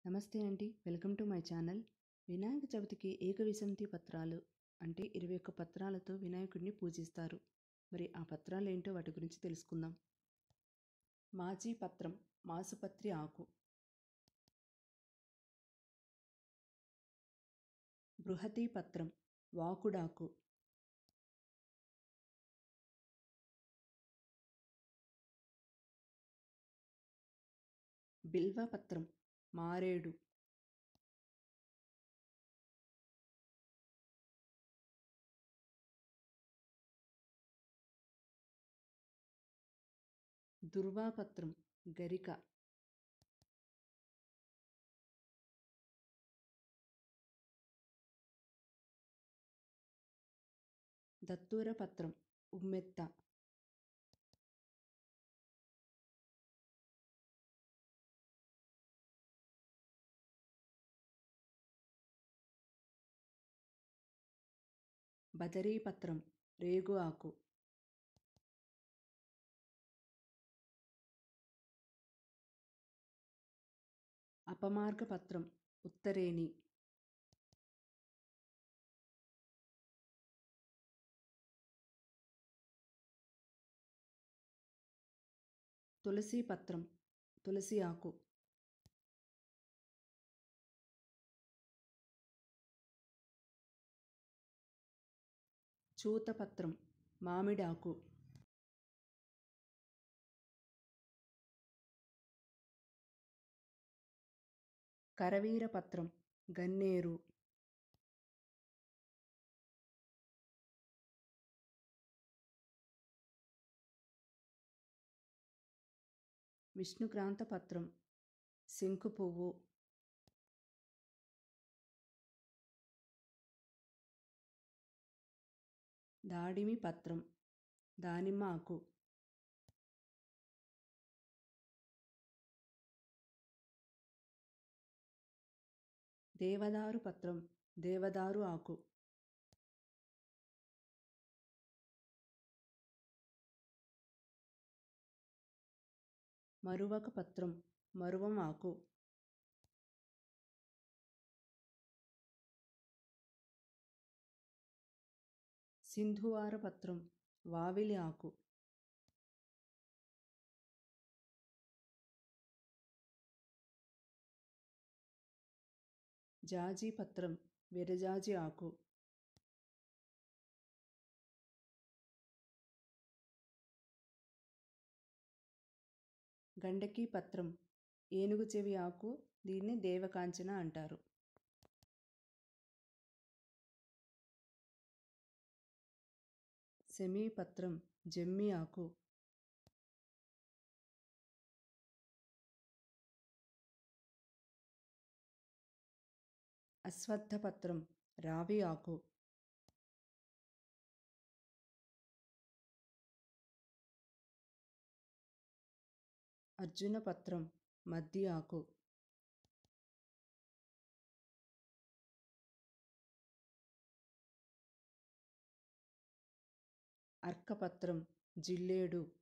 నమస్తే అండి welcome to my channel వినాయక చవితికి ఏకవిశంతి పత్రాలు అంటే ఇరవై ఒక్క పత్రాలతో వినాయకుడిని పూజిస్తారు మరి ఆ పత్రాలు ఏంటో వాటి గురించి తెలుసుకుందాం మాజీ పత్రం మాసుపత్రి ఆకు బృహతి పత్రం వాకుడాకు బిల్వపత్రం మారేడు దుర్వాపత్రం గరిక దత్తూర పత్రం ఉమ్మెత్త బదరీపత్రం రేగు ఆకు అపమార్గపత్రం ఉత్తరేణి తులసి పత్రం తులసి ఆకు చూతపత్రం మామిడాకు కరవీరపత్రం గన్నేరు విష్ణుక్రాంత పత్రం శంకు పువ్వు దాడిమి పత్రం దానిమ్మ ఆకు దేవదారు పత్రం దేవదారు ఆకు మరువక పత్రం మరువం ఆకు సింధువార పత్రం వావిలి ఆకు జాజి పత్రం విరజాజి ఆకు గండకీ పత్రం ఏనుగు చెవి ఆకు దీన్ని దేవకాంచన అంటారు సెమీపత్రం జమ్మి ఆకు అశ్వత్థపత్రం రావి ఆకు అర్జునపత్రం మద్ది ఆకు అర్కపత్రం జిల్లేడు